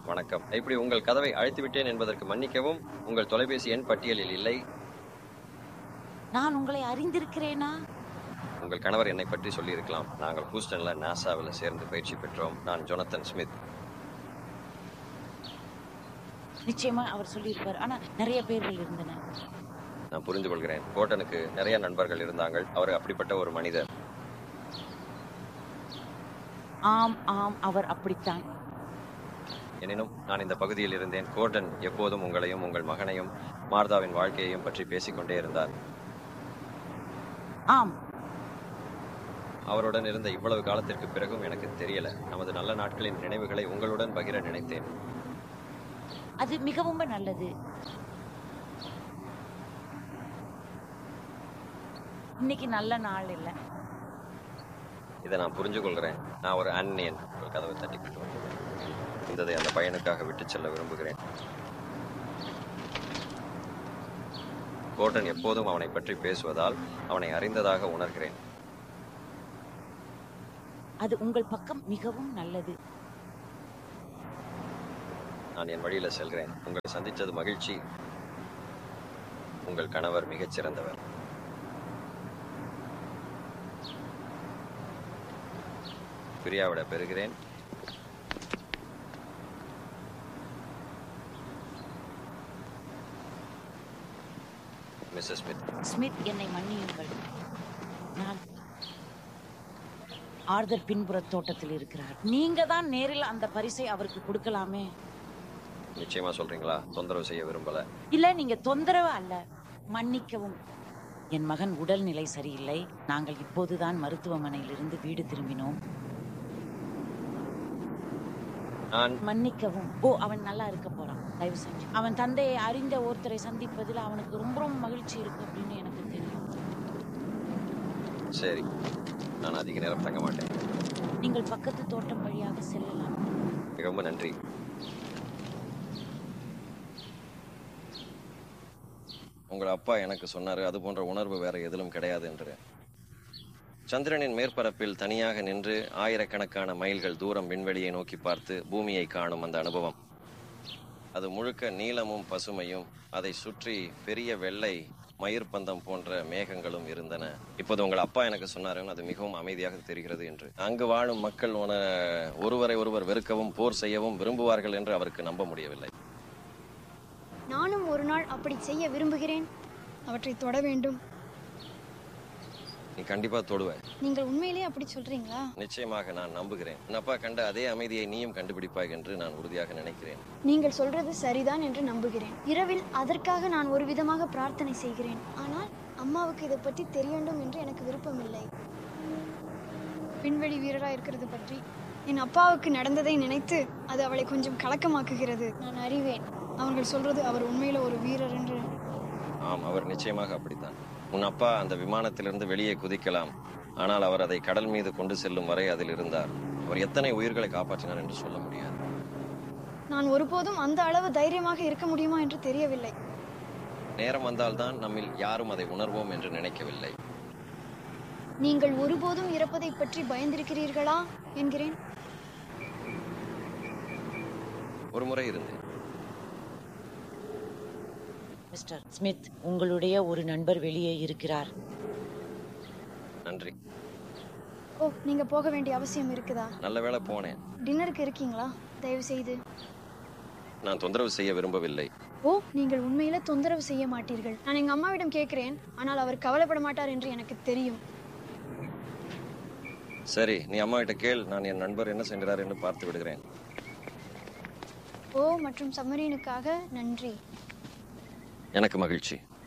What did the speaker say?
வணக்கம் இப்படி உங்கள் கதவை அழைத்து விட்டேன் என்பதற்கு மன்னிக்கவும் உங்கள் தொலைபேசி எண் பட்டியலில் இல்லை நான் உங்களை அறிந்திருக்கிறேனா உங்கள் கணவர் என்னை பற்றி சொல்லியிருக்கலாம் நாங்கள் ஹூஸ்டன்ல நாசாவில் சேர்ந்து பயிற்சி பெற்றோம் நான் ஜொனத்தன் ஸ்மித் நிச்சயமா அவர் சொல்லியிருப்பார் ஆனா நிறைய பேர்கள் இருந்தன நான் புரிந்து கொள்கிறேன் கோட்டனுக்கு நிறைய நண்பர்கள் இருந்தாங்க அவர் அப்படிப்பட்ட ஒரு மனிதர் ஆம் ஆம் அவர் அப்படித்தான் எனினும் நான் இந்த பகுதியில் இருந்தேன் கோர்டன் எப்போதும் உங்களையும் உங்கள் மகனையும் மார்தாவின் வாழ்க்கையையும் பற்றி பேசிக்கொண்டே இருந்தார் ஆம் அவருடன் இருந்த இவ்வளவு காலத்திற்கு பிறகும் எனக்கு தெரியல நமது நல்ல நாட்களின் நினைவுகளை உங்களுடன் பகிர நினைத்தேன் அது மிகவும் நல்லது இன்னைக்கு நல்ல நாள் இல்லை இதை நான் புரிஞ்சு கொள்கிறேன் நான் ஒரு அந்நியன் உங்கள் கதவை தட்டிக்கிட்டு வந்தேன் இருந்ததை அந்த பையனுக்காக விட்டு செல்ல விரும்புகிறேன் கோட்டன் எப்போதும் அவனை பற்றி பேசுவதால் அவனை அறிந்ததாக உணர்கிறேன் அது உங்கள் பக்கம் மிகவும் நல்லது நான் என் வழியில செல்கிறேன் உங்களை சந்தித்தது மகிழ்ச்சி உங்கள் கணவர் மிகச் சிறந்தவர் பிரியாவிட பெறுகிறேன் மிஸ்ஸஸ் ஸ்மித் ஸ்மித் என்னை மன்னியுங்கள் நான் ஆர்தர் பின்புற தோட்டத்தில் இருக்கிறார் நீங்க தான் நேரில் அந்த பரிசை அவருக்கு கொடுக்கலாமே நிச்சயமா சொல்றீங்களா தொந்தரவு செய்ய விரும்பல இல்ல நீங்க தொந்தரவு அல்ல மன்னிக்கவும் என் மகன் உடல்நிலை சரியில்லை நாங்கள் இப்போதுதான் மருத்துவமனையிலிருந்து வீடு திரும்பினோம் நான் மன்னிக்கவும் ஓ அவன் நல்லா இருக்க போறான் தயவு செஞ்சு அவன் தந்தையை அறிந்த ஒருத்தரை சந்திப்பதில் அவனுக்கு ரொம்ப ரொம்ப மகிழ்ச்சி இருக்கு அப்படின்னு எனக்கு தெரியும் சரி நான் அதிக நேரம் தங்க மாட்டேன் நீங்கள் பக்கத்து தோட்டம் வழியாக செல்லலாம் ரொம்ப நன்றி உங்கள் அப்பா எனக்கு சொன்னாரு அது போன்ற உணர்வு வேற எதிலும் கிடையாது என்று சந்திரனின் மேற்பரப்பில் தனியாக நின்று ஆயிரக்கணக்கான மைல்கள் தூரம் விண்வெளியை நோக்கி பார்த்து பூமியை காணும் அந்த அனுபவம் அது முழுக்க நீலமும் பசுமையும் அதை சுற்றி பெரிய வெள்ளை மயிர்பந்தம் போன்ற மேகங்களும் இருந்தன இப்போது உங்கள் அப்பா எனக்கு சொன்னாரு அது மிகவும் அமைதியாக தெரிகிறது என்று அங்கு வாழும் மக்கள் உன ஒருவரை ஒருவர் வெறுக்கவும் போர் செய்யவும் விரும்புவார்கள் என்று அவருக்கு நம்ப முடியவில்லை நானும் ஒரு நாள் அப்படி செய்ய விரும்புகிறேன் அவற்றை தொட வேண்டும் நீ கண்டிப்பா தொடுவ நீங்கள் உண்மையிலேயே அப்படி சொல்றீங்களா நிச்சயமாக நான் நம்புகிறேன் உன் அப்பா கண்ட அதே அமைதியை நீயும் கண்டுபிடிப்பாய் என்று நான் உறுதியாக நினைக்கிறேன் நீங்கள் சொல்றது சரிதான் என்று நம்புகிறேன் இரவில் அதற்காக நான் ஒரு விதமாக பிரார்த்தனை செய்கிறேன் ஆனால் அம்மாவுக்கு இதை பற்றி தெரிய வேண்டும் என்று எனக்கு விருப்பமில்லை விண்வெளி வீரரா இருக்கிறது பற்றி என் அப்பாவுக்கு நடந்ததை நினைத்து அது அவளை கொஞ்சம் கலக்கமாக்குகிறது நான் அறிவேன் அவர்கள் சொல்றது அவர் உண்மையில ஒரு வீரர் என்று ஆம் அவர் நிச்சயமாக அப்படித்தான் உன் அப்பா அந்த விமானத்திலிருந்து வெளியே குதிக்கலாம் ஆனால் அவர் அதை கடல் மீது கொண்டு செல்லும் வரை அதில் இருந்தார் அவர் எத்தனை உயிர்களை காப்பாற்றினார் என்று சொல்ல முடியாது நான் ஒருபோதும் அந்த அளவு தைரியமாக இருக்க முடியுமா என்று தெரியவில்லை நேரம் வந்தால்தான் நம்மில் யாரும் அதை உணர்வோம் என்று நினைக்கவில்லை நீங்கள் ஒருபோதும் இறப்பதை பற்றி பயந்திருக்கிறீர்களா என்கிறேன் ஒரு முறை இருந்தேன் மிஸ்டர் ஸ்மித் உங்களுடைய ஒரு நண்பர் வெளியே இருக்கிறார் நன்றி ஓ நீங்க போக வேண்டிய அவசியம் இருக்குதா நல்ல வேளை போனேன் டின்னருக்கு இருக்கீங்களா தயவு செய்து நான் தொந்தரவு செய்ய விரும்பவில்லை ஓ நீங்கள் உண்மையில தொந்தரவு செய்ய மாட்டீர்கள் நான் எங்க அம்மாவிடம் கேட்கிறேன் ஆனால் அவர் கவலைப்பட மாட்டார் என்று எனக்கு தெரியும் சரி நீ அம்மா கிட்ட கேள் நான் என் நண்பர் என்ன செய்கிறார் என்று பார்த்து விடுகிறேன் ஓ மற்றும் சம்மரீனுக்காக நன்றி எனக்கு மகிழ்ச்சி